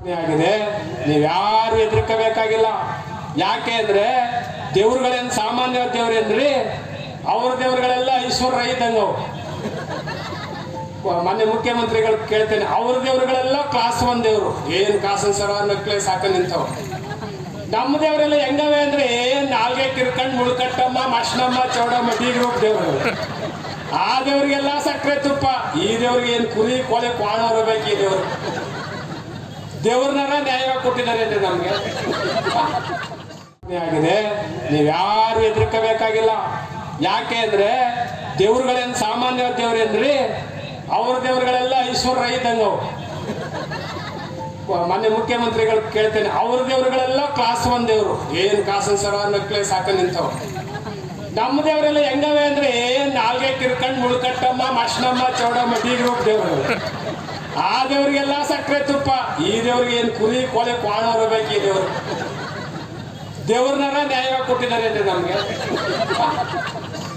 ಆಗಿದೆ ನೀವ್ಯಾರು ಹೆದರ್ಕೋಬೇಕಾಗಿಲ್ಲ ಯಾಕೆ ಅಂದ್ರೆ ದೇವ್ರುಗಳೇನು ಸಾಮಾನ್ಯ ದೇವ್ರೇನ್ರಿ ಅವ್ರ ದೇವ್ರುಗಳೆಲ್ಲ ಐಶ್ವರ್ಯ ಇದ್ದಂಗ ಅವು. ಮೊನ್ನೆ ಮುಖ್ಯಮಂತ್ರಿಗಳು ಕೇಳ್ತೇನೆ ಅವ್ರ ದೇವ್ರುಗಳೆಲ್ಲ ಕ್ಲಾಸ್ ಒನ್ ದೇವ್ರು ಏನ್ ಕಾಸನ್ ಸರ ನಕ್ಲೇಸ್ ಹಾಕ ನಿಂತವ್ ನಮ್ಮ ದೇವರೆಲ್ಲ ಹೆಂಗವೆ ಅಂದ್ರೆ ಏನ್ ನಾಲ್ಗೆ ಕಿರ್ಕಂಡ್ ಮುಳ್ಕಟ್ಟಮ್ಮ ಮಶ್ನಮ್ಮ ಚೌಡಮ್ಮ ಬೀಗ್ರೂಪ್ ದೇವ್ರು ಆ ದೇವ್ರಿಗೆಲ್ಲ ಸಕ್ಕರೆ ತುಪ್ಪ ಈ ದೇವ್ರಿಗೆ ಏನ್ ಕುರಿ ಕೊಲೆ ಕ್ವಾಣ ಬೇಕು ಈ ದೇವ್ರು ದೇವ್ರನ್ನಾರ ನ್ಯಾಯವಾಗಿ ಕೊಟ್ಟಿದ್ದಾರೆ ಅಂದ್ರೆ ನಮ್ಗೆ ಆಗಿದೆ ನೀವ್ಯಾರು ಹೆದರ್ಕೋಬೇಕಾಗಿಲ್ಲ ಯಾಕೆ ಅಂದ್ರೆ ದೇವ್ರುಗಳೇನು ಸಾಮಾನ್ಯ ದೇವ್ರೇನ್ರಿ ಅವ್ರ ದೇವ್ರುಗಳೆಲ್ಲ ಐಶ್ವರ್ಯ ಇದ್ದಂಗ ಅವು. ಮೊನ್ನೆ ಮುಖ್ಯಮಂತ್ರಿಗಳು ಕೇಳ್ತೇನೆ ಅವ್ರ ದೇವ್ರುಗಳೆಲ್ಲ ಕ್ಲಾಸ್ ಒನ್ ದೇವ್ರು ಏನ್ ಕಾಸನ್ ಸರ ನಕ್ಲೇಸ್ ಹಾಕ ನಿಂತವ್ ನಮ್ಮ ದೇವರೆಲ್ಲ ಹೆಂಗವೆ ಅಂದ್ರೆ ಏನ್ ನಾಲ್ಗೆ ಕಿರ್ಕಂಡ್ ಮುಳ್ಕಟ್ಟಮ್ಮ ಮಶ್ನಮ್ಮ ಚೌಡಮ್ಮ ಬೀಗ್ರೂಪ್ ದೇವ್ರು ಆ ದೇವ್ರಿಗೆಲ್ಲ ಸಕ್ಕರೆ ತುಪ್ಪ ಈ ದೇವ್ರಿಗೆ ಏನ್ ಕುರಿ ಕೊಲೆ ಕ್ವಾಣ ಬೇಕು ಈ ದೇವ್ರು ದೇವ್ರನ್ನಾರ ನ್ಯಾಯವಾಗಿ ಕೊಟ್ಟಿದ್ದಾರೆ ಅಂದ್ರೆ ನಮ್ಗೆ